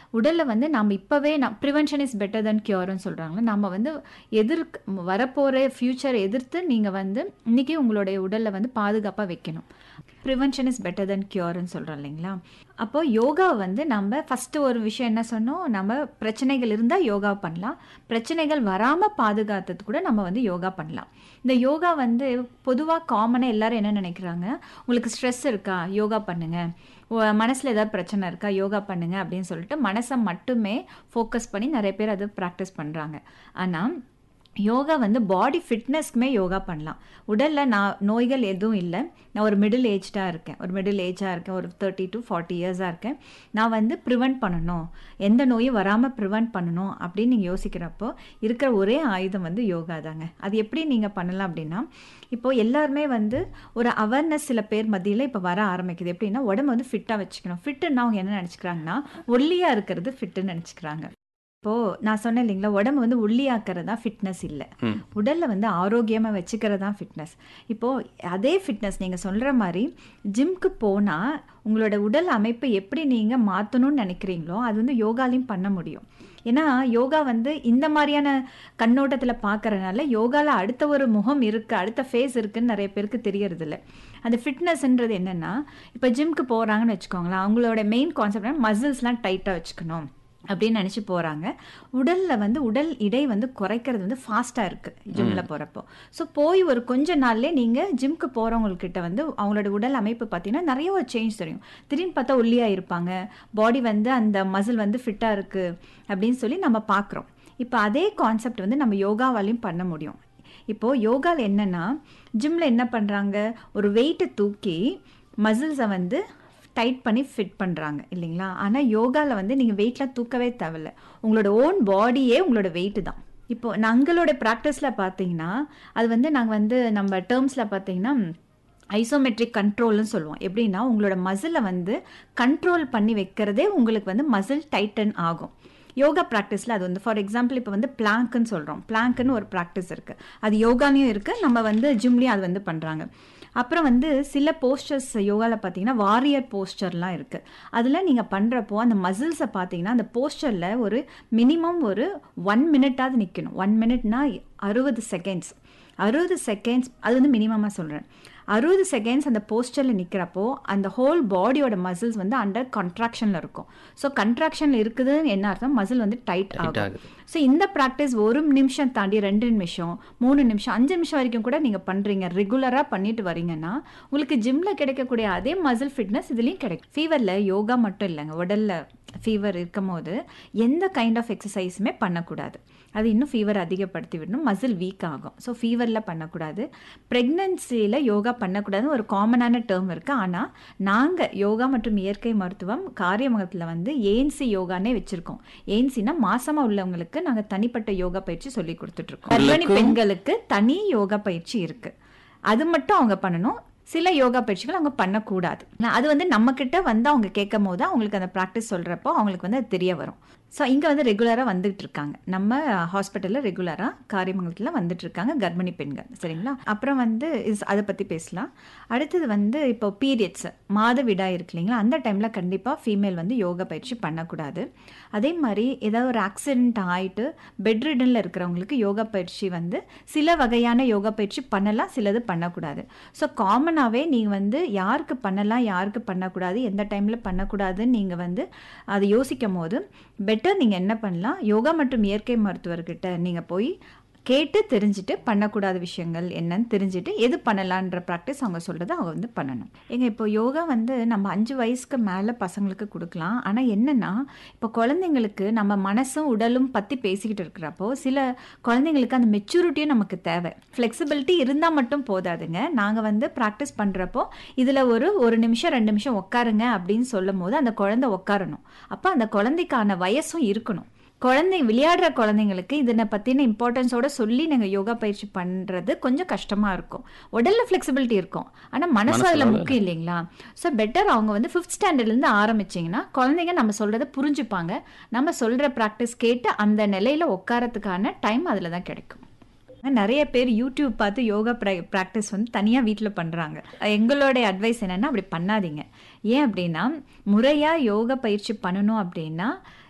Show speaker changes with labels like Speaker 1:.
Speaker 1: உடல்ல வந்து நம்ம இப்பவே நம் ப்ரிவென்ஷன் இஸ் பெட்டர் தென் கியூர்னு சொல்றாங்கல்ல. நம்ம வந்து எதிர்க்க வரப்போற ஃபியூச்சர் எதிர்த்து நீங்க வந்து இன்னைக்கே உங்களுடைய உடல்ல வந்து பாதுகாப்பா வைக்கணும். ப்ரிவென்ஷன் இஸ் பெட்டர் தென் கியூர்ன்னு சொல்றோம் இல்லைங்களா? அப்போ யோகா வந்து நம்ம ஃபர்ஸ்ட்டு ஒரு விஷயம் என்ன சொன்னோம், நம்ம பிரச்சனைகள் இருந்தா யோகா பண்ணலாம். பிரச்சனைகள் வராம பாதுகாத்தது கூட நம்ம வந்து யோகா பண்ணலாம். இந்த யோகா வந்து பொதுவா காமனா எல்லாரும் என்ன நினைக்கிறாங்க, உங்களுக்கு ஸ்ட்ரெஸ் இருக்கா? யோகா பண்ணுங்க. ஒ மனசுல ஏதாவது பிரச்சனை இருக்கா? யோகா பண்ணுங்க அப்படின்னு சொல்லிட்டு மனச மட்டுமே ஃபோக்கஸ் பண்ணி நெறைய பேர் அத பிராக்டிஸ் பண்றாங்க. ஆனா யோகா வந்து பாடி ஃபிட்னஸ்க்குமே யோகா பண்ணலாம். உடல்ல நான் நோய்கள் எதுவும் இல்ல. நான் ஒரு மிடில் ஏஜ்டா இருக்கேன். ஒரு மிடில் ஏஜா இருக்கேன். ஒரு 30-40 இயர்ஸா இருக்கேன். நான் வந்து பிரிவென்ட் பண்ணணும். எந்த நோயும் வராம பிரிவென்ட் பண்ணணும் அப்படின்னு நீங்க யோசிக்கிறப்போ, இருக்கிற ஒரே ஆயுதம் வந்து யோகா தாங்க. அது எப்படி நீங்க பண்ணலாம் அப்படின்னா, இப்போ எல்லாருமே வந்து ஒரு அவேர்னஸ் சில பேர் மத்தியில இப்ப வர ஆரம்பிக்குது. எப்படின்னா, உடம்ப வந்து ஃபிட்டா வச்சுக்கணும். ஃபிட்டுன்னா அவங்க என்ன நெனச்சுக்கிறாங்கன்னா, ஒல்லியா இருக்கிறது ஃபிட்டுன்னு நெனச்சுக்கிறாங்க. இப்போ நான் சொன்னேன் இல்லைங்களா, உடம்ப வந்து ஒல்லியாக்குறது தான் ஃபிட்னஸ் இல்ல.
Speaker 2: ம்.
Speaker 1: உடல்ல வந்து ஆரோக்கியமா வச்சுக்கிறது தான் ஃபிட்னஸ். இப்போ அதே ஃபிட்னஸ் நீங்க சொல்ற மாரி ஜிம்க்கு போனா, உங்களோட உடல் அமைப்பை எப்படி நீங்க மாத்தணும்னு நெனைக்கிறீங்களோ, அது வந்து யோகாலயும் பண்ண முடியும். ஏன்னா, யோகா வந்து இந்த மாரியான கண்ணோட்டத்துல பார்க்கறனால, யோகால அடுத்த ஒரு முகம் இருக்கு, அடுத்த ஃபேஸ் இருக்குன்னு நெறைய பேருக்கு தெரியறதில்ல. அந்த ஃபிட்னஸ்ன்றது என்னன்னா, இப்ப ஜிம்க்கு போறாங்கன்னு வச்சுக்கோங்களேன், அவங்களோட மெயின் கான்செப்ட் என்னன்னா மசில்ஸ்லாம் டைட்டா வச்சுக்கணும். அப்படின்னு நெனச்சு போறாங்க. உடல்ல வந்து உடல் எடை வந்து குறைக்கிறது வந்து ஃபாஸ்ட்டா இருக்கு. ஜிம்ல
Speaker 2: ம்.
Speaker 1: போறப்போ. ஸோ போய் ஒரு கொஞ்ச நாள்லயே நீங்க ஜிம்க்கு போறவங்ககிட்ட வந்து அவங்களோட உடல் அமைப்பு பார்த்தீங்கன்னா, நெறைய ஒரு சேஞ்ச் தெரியும். திடீர்னு பார்த்தா ஒல்லியா இருப்பாங்க. பாடி வந்து அந்த மசில் வந்து ஃபிட்டா இருக்கு அப்படின்னு சொல்லி நம்ம பார்க்குறோம். இப்ப அதே கான்செப்ட் வந்து நம்ம யோகாவாலயும் பண்ண முடியும். இப்போ யோகால என்னன்னா, ஜிம்ல என்ன பண்றாங்க, ஒரு வெயிட்ட தூக்கி மசில்ஸ வந்து டைட் பண்ணி ஃபிட் பண்றாங்க இல்லைங்களா? ஆனா யோகால வந்து நீங்க வெயிட்லாம் தூக்கவே தேவையில்ல. உங்களோட ஓன் பாடியே உங்களோட வெயிட் தான். இப்போ நங்களோட பிராக்டிஸ்ல பார்த்தீங்கன்னா, அது வந்து நாங்க வந்து நம்ம டெர்ம்ஸ்ல பார்த்தீங்கன்னா, ஐசோமெட்ரிக் கண்ட்ரோல்ன்னு சொல்லுவோம். எப்படின்னா, உங்களோட மசில வந்து கண்ட்ரோல் பண்ணி வைக்கிறதே உங்களுக்கு வந்து மசில் டைட்டன் ஆகும். யோகா பிராக்டிஸ்ல அது வந்து ஃபார் எக்ஸாம்பிள் இப்ப வந்து பிளாங்க்ன்னு சொல்றோம். பிளாங்க்ன்னு ஒரு பிராக்டிஸ் இருக்கு. அது யோகாலயும் இருக்கு. நம்ம வந்து ஜிம்லயும் அது வந்து பண்றாங்க. அப்புறம் வந்து சில போஸ்டர்ஸ் யோகால பார்த்தீங்கன்னா, வாரியர் போஸ்டர்லாம் இருக்கு. அதுல நீங்க பண்றப்போ அந்த மசில்ஸ பார்த்தீங்கன்னா, அந்த போஸ்டர்ல ஒரு மினிமம் ஒரு 1 மினிட்டாவது நிக்கணும். 1 மினிட்னா 60 செகண்ட்ஸ். 60 செகண்ட்ஸ் அது வந்து மினிமமா சொல்றேன். 60 செகண்ட்ஸ் அந்த போஸ்டர்ல நிக்கிறப்போ, அந்த ஹோல் பாடியோட மசில்ஸ் வந்து அண்டர் கன்ட்ராக்ஷன்ல இருக்கும். ஸோ கன்ட்ராக்ஷன்ல இருக்குதுன்னு என்ன அர்த்தம்? மசில் வந்து டைட்
Speaker 2: டைட்
Speaker 1: ஆகும்.
Speaker 2: ஆகுது.
Speaker 1: ஸோ இந்த பிராக்டிஸ் 1 நிமிஷம் தாண்டி 2 நிமிஷம், 3 நிமிஷம், 5 நிமிஷம் வரைக்கும் கூட நீங்க பண்றீங்க. ரெகுலரா பண்ணிட்டு வரீங்கன்னா, உங்களுக்கு ஜிம்ல கிடைக்கக்கூடிய அதே மசில் ஃபிட்னஸ் இதுலயும் கிடைக்கும். ஃபீவர்ல யோகா மட்டும் இல்லங்க. உடல்ல ஃபீவர் இருக்கும்போது, எந்த கைண்ட் ஆஃப் எக்ஸர்சைஸுமே பண்ணக்கூடாது. அது இன்னும் ஃபீவர் அதிகப்படுத்தி விடணும். மசில் வீக் ஆகும். ஸோ ஃபீவர்ல பண்ணக்கூடாது. பிரெக்னன்சில யோகா பண்ணக்கூடாதுன்னு ஒரு காமனான டெர்ம் இருக்கு. ஆனா, நாங்க யோகா மற்றும் இயற்கை மருத்துவம் காரியமங்கலத்துல வந்து ஏஎன்சி யோகான்னே வச்சிருக்கோம். ஏஎன்சின்னா மாசமா உள்ளவங்களுக்கு நாங்க தனிப்பட்ட யோகா பயிற்சி சொல்லிக் குடுத்துட்டு இருக்கோம். கர்ப்பிணி
Speaker 2: உங்களுக்கும்
Speaker 1: பெண்களுக்கு தனி யோகா பயிற்சி இருக்கு. அது மட்டும் அவங்க பண்ணணும். சில யோகா பயிற்சிகள் அவங்க பண்ணக்கூடாது. அது வந்து நம்மகிட்ட வந்து அவங்க கேட்கும்போது, அவங்களுக்கு அந்த பிராக்டிஸ் சொல்றப்போ, அவங்களுக்கு வந்து அது தெரிய வரும். ஸோ இங்க வந்து ரெகுலரா வந்துட்டு இருக்காங்க. நம்ம ஹாஸ்பிட்டல்ல ரெகுலரா காரியமங்கலத்துல வந்துட்டு இருக்காங்க கர்ப்பிணி பெண்கள். சரிங்களா? அப்புறம் வந்து இஸ் அத பத்தி பேசலாம். அடுத்தது வந்து இப்போ பீரியட்ஸ் மாதவிடாய் இருக்கு இல்லைங்களா? அந்த டைம்ல கண்டிப்பா ஃபீமேல் வந்து யோகா பயிற்சி பண்ணக்கூடாது. அதே மாரி ஏதாவது ஒரு ஆக்சிடென்ட் ஆயிட்டு பெட் ரிடன்ல இருக்கிறவங்களுக்கு யோகா பயிற்சி வந்து சில வகையான யோகா பயிற்சி பண்ணலாம். சிலது பண்ணக்கூடாது. ஸோ காமனாவே நீங்க வந்து யாருக்கு பண்ணலாம், யாருக்கு பண்ணக்கூடாது, எந்த டைம்ல பண்ணக்கூடாதுன்னு நீங்க வந்து அத யோசிக்கும்போது, பெட்டர் நீங்க என்ன பண்ணலாம், யோகா மற்றும் இயற்கை மருத்துவர்கிட்ட நீங்க போய் கேட்டு தெரிஞ்சுட்டு பண்ணக்கூடாத விஷயங்கள் என்னன்னு தெரிஞ்சுட்டு, எது பண்ணலான்ற பிராக்டிஸ் அவங்க சொல்றத அவங்க வந்து பண்ணணும். ஏங்க இப்போ யோகா வந்து நம்ம 5 வயசுக்கு மேல பசங்களுக்கு குடுக்கலாம். ஆனா என்னன்னா, இப்போ குழந்தைங்களுக்கு நம்ம மனசும், உடலும் பத்தி பேசிக்கிட்டு இருக்கிறப்போ, சில குழந்தைங்களுக்கு அந்த மெச்சூரிட்டியும் நமக்கு தேவை. ஃப்ளெக்சிபிலிட்டி இருந்தா மட்டும் போதாதுங்க. நாங்க வந்து பிராக்டிஸ் பண்றப்போ, இதுல ஒரு 1 நிமிஷம், 2 நிமிஷம் உட்காருங்க அப்படின்னு சொல்லும்போது, அந்த குழந்தை உட்காரணும். அப்ப அந்த குழந்தைக்கான வயசும் இருக்கணும். குழந்தை விளையாடுற குழந்தைங்களுக்கு இதன பத்தின இம்பார்ட்டன்ஸோட சொல்லி நீங்க யோகா பயிற்சி பண்றது கொஞ்சம் கஷ்டமா இருக்கும். உடல்ல ஃப்ளெக்சிபிலிட்டி இருக்கும். ஆனா மனசு
Speaker 2: மனசு
Speaker 1: அதுல
Speaker 2: அளவுல
Speaker 1: முக்கியம் இல்லைங்களா? ஸோ பெட்டர் அவங்க வந்து 5த் ஸ்டாண்டர்ட்ல இருந்து ஆரம்பிச்சீங்கன்னா, குழந்தைங்க நம்ம சொல்றத புரிஞ்சுப்பாங்க. நம்ம சொல்ற பிராக்டிஸ் கேட்டு அந்த நிலையில உட்காரத்துக்கான டைம் அதுல தான் கிடைக்கும். நெறைய பேர் யூடியூப் பார்த்து யோகா பிர பிராக்டிஸ் வந்து தனியா வீட்ல பண்றாங்க. எங்களுடைய அட்வைஸ் என்னன்னா, அப்படி பண்ணாதீங்க. ஏன் அப்படின்னா, முறையா யோகா பயிற்சி பண்ணணும் அப்படின்னா,